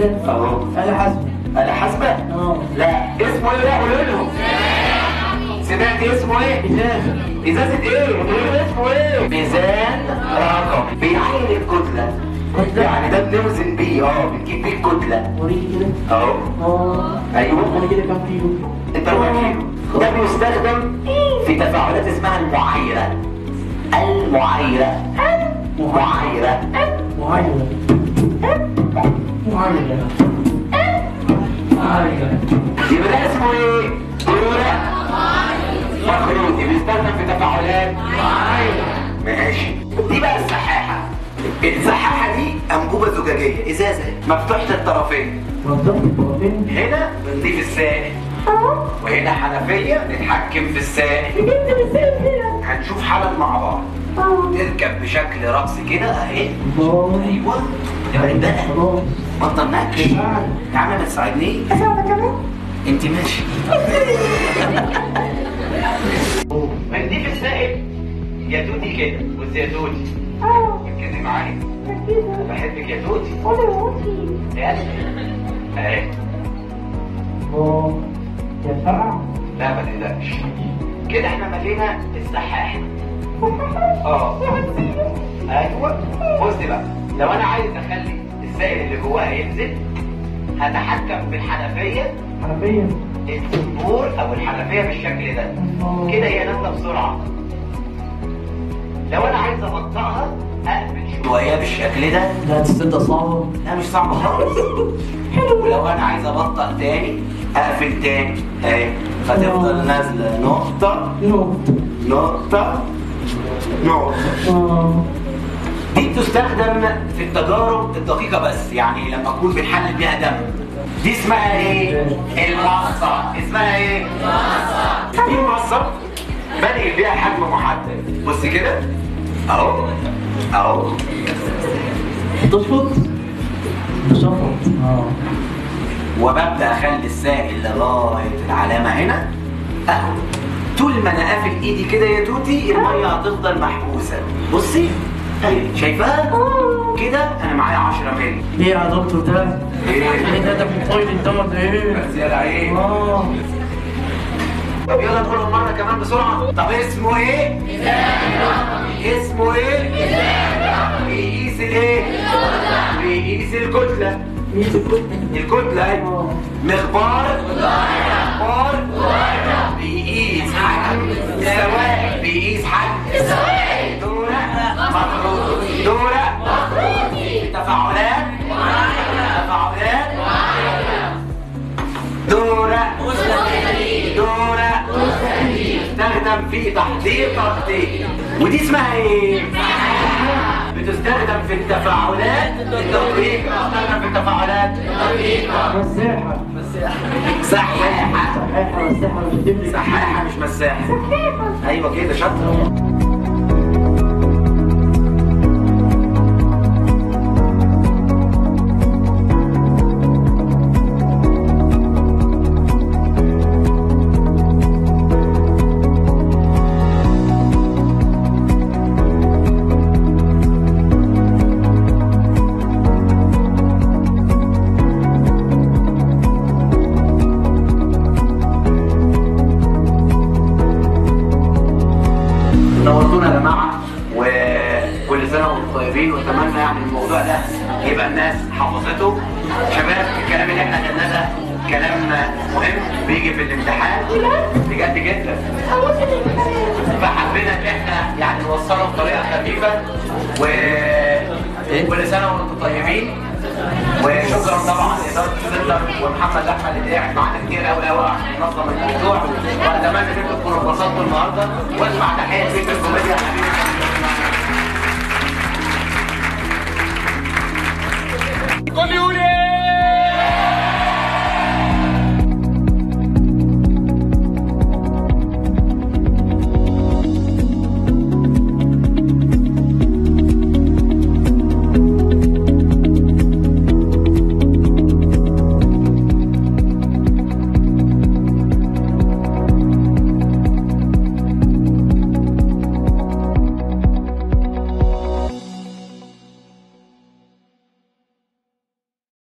كده اهو انا حاسب انا حاسبه اه لا اسمه ايه بقى قولوا لهم سمعت اسمه ايه ازازه ازازه ايه قولوا لهم اسمه ايه ميزان رقم بيعين الكتله كتلة؟ يعني ده بنوزن بيه اه بنجيب بيه الكتله وريني كده اهو اه ايوه انا كده كام كيلو انت ربع كيلو ده بيستخدم في تفاعلات اسمها المعايره المعايره معايره معايرة معايرة معايرة يبقى ده اسمه ايه؟ دورة مخروطي بيستخدم في تفاعلات ماشي دي بقى السحاحة السحاحة دي أنبوبة زجاجية إزازة مفتوحة الطرفين وضبط الطرفين هنا بنضيف السائل وهنا حنفية نتحكم في السائل هنشوف حالة مع بعض تركب بشكل رأس كده اهي الله ايوه تبقى بقى خلاص ما تطنكش يا عم ما تساعدنيش انت ماشي بنضيف السائل يا توتي كده بص يا توتي ركزي معايا بحبك يا توتي يا اهي الله يا فرع لا ما تقلقش كده احنا ملينا السحاح اه ايوه بص بقى لو انا عايز اخلي السائل اللي جواها ينزل هتحكم بالحنفيه حنفية الصنبور او الحنفيه بالشكل ده كده هي نازله بسرعه لو انا عايز ابطئها اقفل شويه بالشكل ده لا تصدق صعبة لا مش صعب خالص ولو انا عايز ابطأ تاني اقفل تاني اهي فتفضل نازله نقطه نقطة نقطه نقطه اه دي بتستخدم في التجارب الدقيقة بس يعني لما أكون بنحلل بيها دم دي اسمها ايه؟ المصة اسمها ايه؟ المصة دي مصة بنقل بيها حجم محدد بص كده اهو اهو تشفط تشفط اه وببدأ اخلي السائل لغاية العلامة هنا اهو طول ما انا قافل ايدي كده يا توتي المية هتفضل محبوسة بصي اهي شايفاها؟ كده انا معايا 10 مللي ليه يا دكتور ده؟ ايه؟ ايه ده ده في طايل الدمر ده ايه؟ بس يا لعيب اه طب يلا نقولهم مرة كمان بسرعة طب اسمه ايه؟ اسمه ايه؟ بيقيس الايه؟ بيقيس الكتلة مين الكتلة؟ الكتلة ايوه اه مخبار مخبار بيقيس حجم السوائل بيقيس حجم السوائل دورة مخروط دورة تفاعلات تفاعلات دورة دورة تستخدم في تحضير تغطية ودي اسمها ايه؟ بتستخدم في التفاعلات الدقيقة بتستخدم في التفاعلات مساحة سحاحة صحيحة مساحة مش تفرق سحاحة مش مساحة ايوه كده شاطر نورتونا يا جماعه وكل سنه وانتم طيبين واتمنى يعني الموضوع ده يبقى الناس حفظته شباب الكلام اللي احنا خدناه ده كلام مهم بيجي في الامتحان بجد جدا فحبينا ان احنا يعني نوصله بطريقه خفيفه وكل سنه وانتم طيبين وشكرا طبعا لاداره السنتر ومحمد احمد اللي قاعد معانا كتير قوي قوي عشان ينظم الموضوع واتمنى ان انتم تكونوا اتبسطتوا النهارده واسمع تحيه بيت الكوميديا حبيبي كل يقول ايه